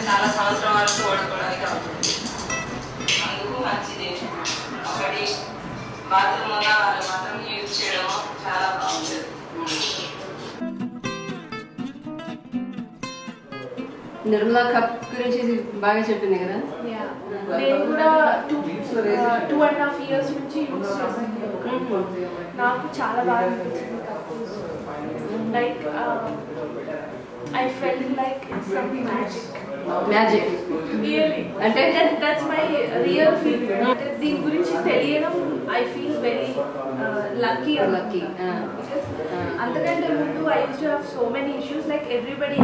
చాలా సంవత్సరం వరకు వాడుకోవడానికి అవుతుంది అందుకు మంచిది ఒకటి బాత్రూమ్ ఉన్న వాళ్ళు మాత్రం యూజ్ చేయడం చాలా బాగుంటుంది నిర్మలా కప్ గురించి బాగా చెప్పింది కదా Yeah. నేను కూడా two two and half years నుంచి యూస్ చేస్తాను నాకు చాలా బాగా అనిపించింది like I fell like it's some magic magic really అంటే? దట్స్ మై రియల్ ఫీల్ దీని గురించి తెలియడం I feel very lucky Lucky, ah. అంతకంటే ముందు I use to have so many issues like everybody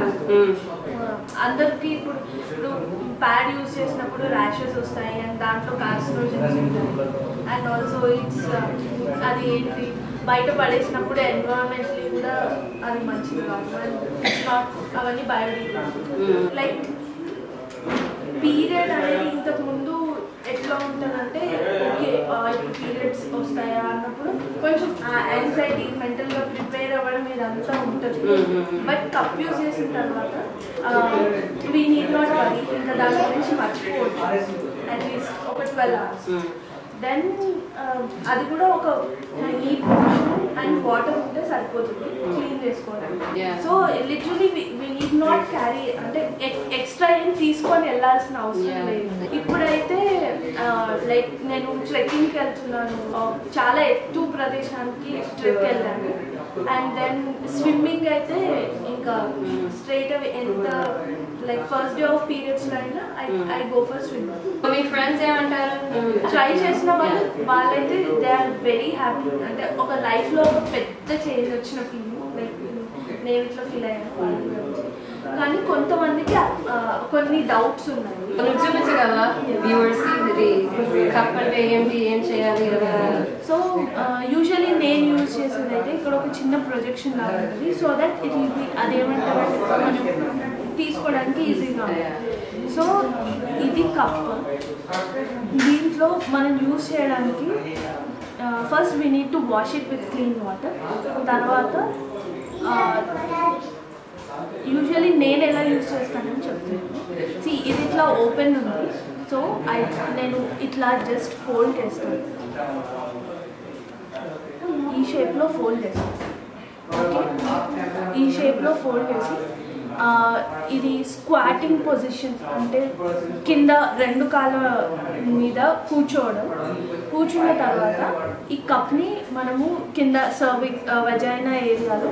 అందరికి ఇప్పుడు ఇప్పుడు ప్యాడ్ యూస్ చేసినప్పుడు ర్యాషెస్ వస్తాయి అండ్ దాంట్లో కార్సినోజన్స్ ఉంటాయి అండ్ ఆల్సో ఇట్స్ అది ఏంటి బయట పడేసినప్పుడు ఎన్విరాన్మెంట్లీ కూడా అది మంచిది కాదు అండ్ ఇట్స్ నాట్ అవన్నీ బయోడిగ్రేడబుల్ లైక్ పీరియడ్ అనేది ఇంతకు ముందు ఎట్లా ఉంటుందంటే ఓకే ఇప్పుడు పీరియడ్స్ వస్తాయా అన్నప్పుడు కొంచెం యాంగ్జైటీ మెంటల్గా ప్రిపేర్ అవ్వడం ఇదంతా ఉంటుంది బట్ కప్ యూస్ చేసిన తర్వాత వీ నీడ్ నాట్ వరీ ఇంకా దాని గురించి మర్చిపోవచ్చు అట్లీస్ట్ ఒక ట్వెల్వ్ అవర్స్ దెన్ అది కూడా ఒక నీట్ అండ్ వాటర్ ఉంటే సరిపోతుంది క్లీన్ చేసుకోవడానికి Yeah. So literally we need not carry అంటే ఎక్స్ట్రా ఏం తీసుకొని వెళ్ళాల్సిన అవసరం Yeah. లేదు ఇప్పుడైతే లైక్ నేను ట్రెక్కింగ్కి వెళ్తున్నాను ఆ, చాలా ఎత్తు ప్రదేశానికి ట్రెక్ వెళ్ళాను అండ్ దెన్ స్విమ్మింగ్ అయితే ఇంకా స్ట్రైట్ అవే ఎంత లైక్ ఫస్ట్ డే ఆఫ్ పీరియడ్స్లో అయినా I I go for swimming మీ ఫ్రెండ్స్ ఏమంటారు ట్రై చేసిన వాళ్ళు వాళ్ళైతే దే ఆర్ వెరీ హ్యాపీ అంటే ఒక లైఫ్ లో ఒక పెద్ద చేంజ్ వచ్చిన ఫీల్ లైక్ నేను ఇట్లా ఫీల్ అయ్యాను వాళ్ళు కూడా. కానీ కొంతమందికి ఆ, కొన్ని డౌట్స్ ఉన్నాయి నువ్వు చూపించగలవా వ్యూవర్స్ ఇది కప్ అంటే ఏంటి ఏం చేయాలి కదా సో యూజువలీ నేను యూజ్ చేసేది అయితే ఇక్కడ ఒక చిన్న ప్రొజెక్షన్ లాగా ఉంటుంది so that it will be అదేమంటారు మనం తీసుకోవడానికి ఈజీగా ఉంటుంది సో ఇది కప్ దీంట్లో మనం యూజ్ చేయడానికి first we need to wash it with clean water తర్వాత యూజువలీ నేను ఎలా యూజ్ చేస్తానని చెప్తున్నాను సి ఇది ఇట్లా ఓపెన్ ఉంది సో ఐ నేను ఇట్లా జస్ట్ ఫోల్డ్ చేస్తాను ఈ షేప్లో ఫోల్డ్ చేస్తాను ఓకే ఈ షేప్లో ఫోల్డ్ చేసి ఆ, ఇది స్క్వాటింగ్ పొజిషన్ అంటే కింద రెండు కాళ్ళ మీద కూర్చోవడం కూర్చున్న తర్వాత ఈ కప్ని మనము కింద సర్విక్ వజైనా ఏరియాలో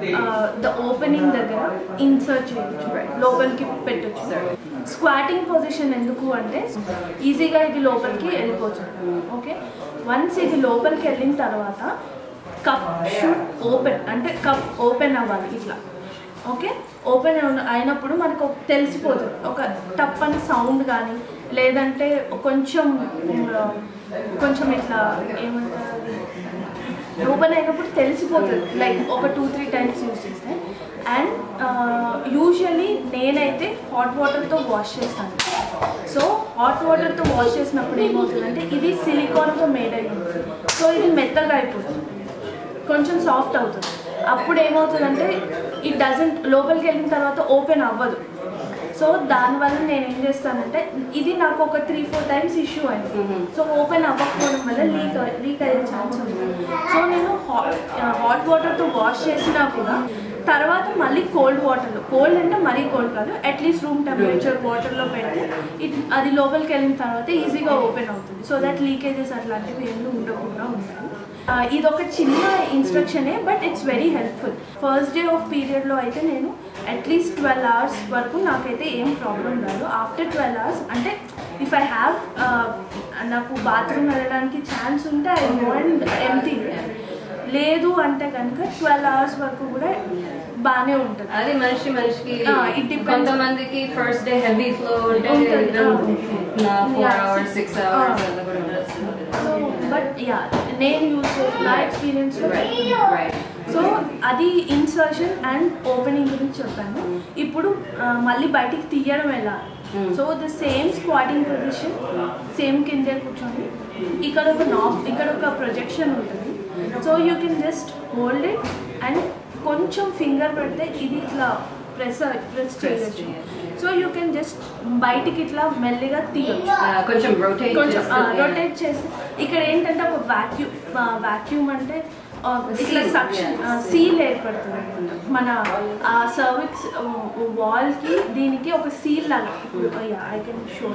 ద ఓపెనింగ్ దగ్గర ఇన్సర్ట్ చేయొచ్చు లోపలికి పెట్టొచ్చు స్క్వాటింగ్ పొజిషన్ ఎందుకు అంటే ఈజీగా ఇది లోపలికి వెళ్ళిపోతుంది ఓకే వన్స్ ఇది లోపలికి వెళ్ళిన తర్వాత కప్ షుడ్ ఓపెన్ అంటే కప్ ఓపెన్ అవ్వాలి ఇట్లా ఓకే ఓపెన్ అయినప్పుడు మనకు ఒక తెలిసిపోతుంది ఒక టప్ అని సౌండ్ కానీ లేదంటే కొంచెం ఆ, కొంచెం ఇట్లా ఏమంటారు అది? ఓపెన్ అయినప్పుడు తెలిసిపోతుంది లైక్ ఒక టూ త్రీ టైమ్స్ యూస్ చేస్తే అండ్ యూజువలీ నేనైతే హాట్ వాటర్తో వాష్ చేస్తాను సో హాట్ వాటర్తో వాష్ చేసినప్పుడు ఏమవుతుందంటే ఇది సిలికాన్తో మేడ్ అయి ఉంటుంది సో ఇది మెత్తగా అయిపోతుంది కొంచెం సాఫ్ట్ అవుతుంది అప్పుడు ఏమవుతుందంటే ఇట్ డజంట్ లోపలికి వెళ్ళిన తర్వాత ఓపెన్ అవ్వదు సో దానివల్ల నేను ఏం చేస్తానంటే ఇది నాకు ఒక త్రీ ఫోర్ టైమ్స్ ఇష్యూ అయింది సో ఓపెన్ అవ్వకపోవడం వల్ల లీక్ లీక్ అయ్యే ఛాన్స్ ఉంది సో నేను హాట్ వాటర్తో వాష్ చేసినా కూడా తర్వాత మళ్ళీ కోల్డ్ వాటర్లో కోల్డ్ అంటే మరీ కోల్డ్ కాదు అట్లీస్ట్ రూమ్ టెంపరేచర్ వాటర్లో పెడితే ఇట్ అది లోపలికి వెళ్ళిన తర్వాత ఈజీగా ఓపెన్ అవుతుంది సో దట్ లీకేజెస్ అట్లాంటివి ఏమి ఉండకుండా ఉంటాయి ఆ, ఇది ఒక చిన్న ఇన్స్ట్రక్షనే but it's very helpful first day of పీరియడ్లో అయితే నేను అట్లీస్ట్ ట్వెల్వ్ అవర్స్ వరకు నాకైతే ఏం ప్రాబ్లం రాదు ఆఫ్టర్ ట్వెల్వ్ అవర్స్ అంటే ఇఫ్ ఐ హ్యావ్ నాకు బాత్రూమ్ వెళ్ళడానికి ఛాన్స్ ఉంటే ఐ వాంట్ ఎంటీ లేదు అంటే కనుక ట్వెల్వ్ అవర్స్ వరకు కూడా బాగానే ఉంటుంది అది మనిషి మనిషికి ఆ, it depends. కొంతమందికి ఫస్ట్ డే హెవీ ఫ్లో ఉంటే ఉంటుంది. Four Yeah, hours six- six hours Ah. అలా కూడా ఉండొచ్చు. సో బట్ యా నేను యూజ్ చేసిన నా ఎక్స్పీరియన్స్లో Right, right. సో అది ఇన్సర్షన్ అండ్ ఓపెనింగ్ గురించి చెప్పాను ఇప్పుడు ఆ, మళ్ళీ బయటికి తీయడం ఎలా Hmm. So the same squatting position same కిందే కూర్చొని ఇక్కడ ఒక నాబ్ ఇక్కడ ఒక ప్రొజెక్షన్ ఉంటుంది so you can just hold it and కొంచెం ఫింగర్ పెడితే ఇది ఇట్లా ప్రెస్ ప్రెస్ Press చేయొచ్చు చేయొచ్చు. సో యూ కెన్ జస్ట్ బయటికి ఇట్లా మెల్లిగా తీయొచ్చు ఆ, కొంచెం రొటేట్ కొంచెం రొటేట్ చేసి ఇక్కడ ఏంటంటే ఒక వాక్యూమ్ వాక్యూమ్ అంటే ఆ, ఇట్లా Seal, సక్షన్ yeah. సీల్ ఏర్పడుతుంది మన ఆ సర్విక్స్ వాల్ కి దీనికి ఒక సీల్ లాగా ఐ కెన్ షో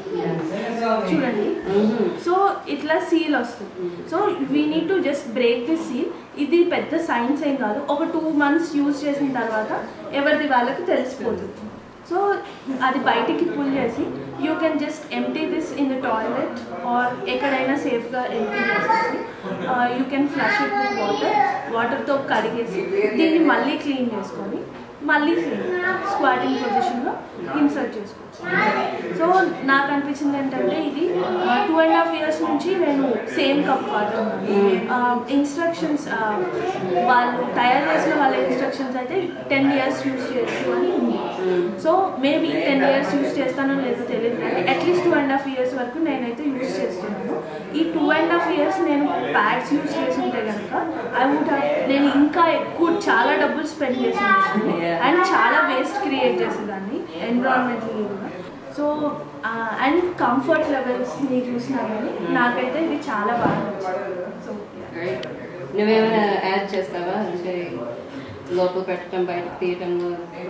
చూడండి సో ఇట్లా సీల్ వస్తుంది so we need to just break the seal ఇది పెద్ద సైన్స్ ఏం కాదు ఒక టూ మంత్స్ యూజ్ చేసిన తర్వాత ఎవరిది వాళ్ళకి తెలిసిపోతుంది సో అది బయటికి పుల్ చేసి you can just empty this in the toilet or ఎక్కడైనా సేఫ్గా ఎంటీ చేసేసి you can flush it with water వాటర్తో కడిగేసి దీన్ని మళ్ళీ క్లీన్ చేసుకొని మళ్ళీ స్క్వాటింగ్ పొజిషన్లో ఇన్సర్ట్ చేసుకోవచ్చు సో నాకు అనిపించింది ఏంటంటే ఇది టూ అండ్ హాఫ్ ఇయర్స్ నుంచి నేను సేమ్ కప్ వాడుతున్నాను ఇన్స్ట్రక్షన్స్ వాళ్ళు తయారు చేసిన వాళ్ళ ఇన్స్ట్రక్షన్స్ అయితే టెన్ ఇయర్స్ యూస్ చేయొచ్చు అని ఉంది so maybe ten years use చేస్తానో లేదో తెలియదు కానీ at least two and half years వరకు నేనైతే యూస్ చేస్తున్నాను ఈ టూ అండ్ హాఫ్ ఇయర్స్ నేను ప్యాడ్స్ యూస్ చేసి ఉంటే కనుక ఐ వుడ్ నేను ఇంకా ఎక్కువ చాలా డబ్బులు స్పెండ్ చేసేదాన్ని Yeah. అండ్ చాలా వేస్ట్ క్రియేట్ చేసేదాన్ని ఎన్విరాన్మెంటల్ కూడా సో అండ్ కంఫర్ట్ లెవెల్స్ ని చూసినా కానీ నాకైతే ఇది చాలా బాగా నచ్చింది సో Right. నువ్వేమైనా యాడ్ చేస్తావా అంటే లోపల పెట్టడం బయట తీయటంలో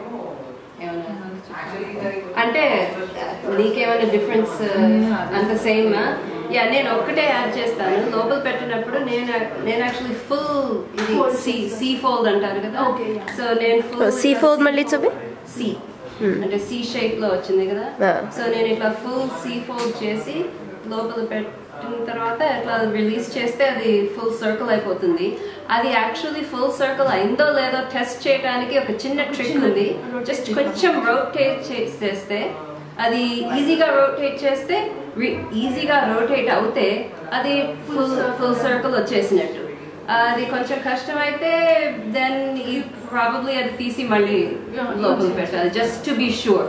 ఏమైనా అంటే నీకేమైనా డిఫరెన్స్ అంత సేమ్ యా నేను ఒక్కటే యాడ్ చేస్తాను లోపల పెట్టినప్పుడు నేను నేను యాక్చువల్లీ ఫుల్ ఇది Fold. సీ సీ ఫోల్డ్ అంటారు కదా Okay, yeah. సో నేను ఫుల్ సీ ఫోల్డ్ మళ్ళీ చూపి సి అంటే సి షేప్ లో వచ్చింది కదా Ah. సో నేను ఇట్లా ఫుల్ సి ఫోల్డ్ చేసి లోపల పెట్టిన తర్వాత ఇట్లా రిలీజ్ చేస్తే అది ఫుల్ సర్కిల్ అయిపోతుంది అది యాక్చువల్లీ ఫుల్ సర్కిల్ అయిందో లేదో టెస్ట్ చేయడానికి ఒక చిన్న ట్రిక్ ఉంది జస్ట్ కొంచెం రొటేట్ చేస్తే అది ఈజీగా రొటేట్ చేస్తే ఈజీగా రొటేట్ అవుతే అది ఫుల్ ఫుల్ సర్కిల్ వచ్చేసినట్టు అది కొంచెం కష్టం అయితే దెన్ ఈ ప్రాబబ్లీ అది తీసి మళ్ళీ లోపల పెట్టాలి just to be sure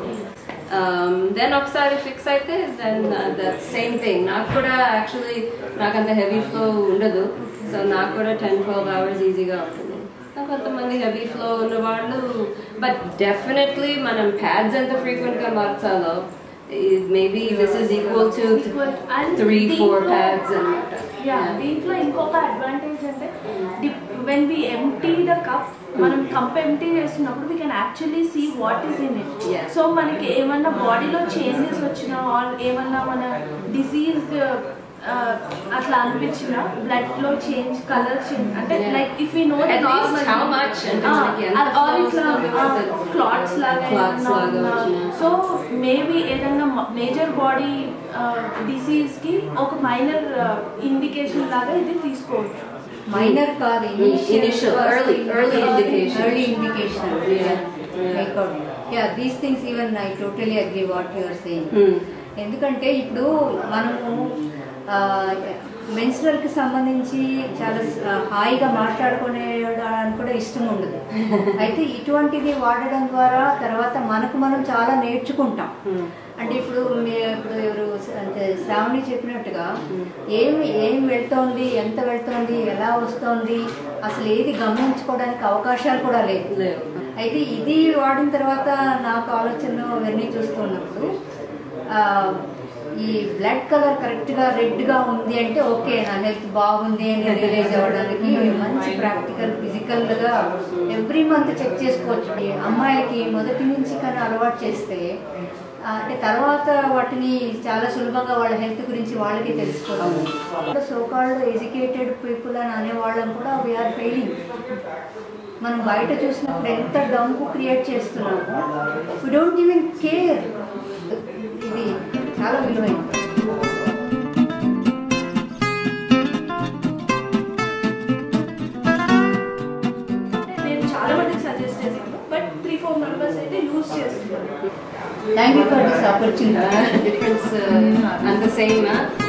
then ఒకసారి ఫిక్స్ అయితే దెన్ ద సేమ్ థింగ్ నాకు కూడా యాక్చువల్లీ నాకు అంత హెవీ ఫ్లో ఉండదు సో నాకు కూడా టెన్ ట్వెల్వ్ అవర్స్ ఈజీగా ఉంటుంది కొంతమంది హెవీ ఫ్లో ఉన్న వాళ్ళు బట్ డెఫినెట్లీ మనం ప్యాడ్స్ ఎంత ఫ్రీక్వెంట్ గా మార్చాలో maybe this is equal to Equal. And three four దీంట్లో- ప్యాడ్స్ అనమాట యా దీంట్లో ఇంకొక అడ్వాంటేజ్ అంటే when we empty the cup మనం కప్ ఎంటీ చేస్తున్నప్పుడు we can actually see what is in it Yeah. So మనకి ఏమన్నా బాడీలో చేంజెస్ వచ్చినా ఆర్ ఏమన్నా మన డిసీజ్ అట్లా అనిపించిన బ్లడ్ లో చేంజ్ కలర్ చేంజ్ అంటే Yeah. Like if you know At least how much అంటే మనకి ఎంత ఆర్ flows ఇట్లా లో క్లాట్స్ లాగా Clots లాగా వచ్చినా. సో మేబీ ఏదైనా మేజర్ బాడీ డిసీజ్ కి ఒక మైనర్ ఇండికేషన్ లాగా ఇది తీసుకోవచ్చు మైనర్ కాదు Initial, early, early indication. early indication Yeah. Like, uh, yeah these things even I totally agree what you are saying Hmm. ఎందుకంటే ఇప్పుడు మనము మెన్స్ట్రల్కి సంబంధించి చాలా ఆ, హాయిగా మాట్లాడుకునేడానికి కూడా ఇష్టం ఉండదు అయితే ఇటువంటిది వాడడం ద్వారా తర్వాత మనకు మనం చాలా నేర్చుకుంటాం Hmm. అంటే ఇప్పుడు మీ ఇప్పుడు ఎవరు స- అంటే శ్రావణి చెప్పినట్టుగా ఏమి ఏం వెళ్తోంది ఎంత వెళ్తోంది ఎలా వస్తోంది అసలు ఏది గమనించుకోవడానికి అవకాశాలు కూడా లేవు లేవు. అయితే ఇది వాడిన తర్వాత నాకు ఆలోచనలు అవన్నీ చూస్తున్నప్పుడు ఆ, ఈ బ్లడ్ కలర్ కరెక్ట్గా రెడ్గా ఉంది అంటే ఓకే నా హెల్త్ బాగుంది అని రియలైజ్ అవ్వడానికి మంచి ప్రాక్టికల్ ఫిజికల్గా ఎవ్రీ మంత్ చెక్ చేసుకోవచ్చు ఈ అమ్మాయిలకి మొదటి నుంచి కానీ అలవాటు చేస్తే ఆ, అంటే తర్వాత వాటిని చాలా సులభంగా వాళ్ళ హెల్త్ గురించి వాళ్ళకి తెలుసుకోవాలి సోకాల్డ్ ఎడ్యుకేటెడ్ పీపుల్ అని అనేవాళ్ళం కూడా వీఆర్ ఫెయిలింగ్ మనం బయట చూసినప్పుడు ఎంత డంపు క్రియేట్ చేస్తున్నామో వి డోంట్ ఈవెన్ కేర్ ఇది చాలా విలువైనది నేను చాలా మందికి సజెస్ట్ చేశాను బట్ త్రీ ఫోర్ మెంబర్స్ అయితే యూజ్ చేస్తున్నారు thank you for this opportunity difference అంత సేమ్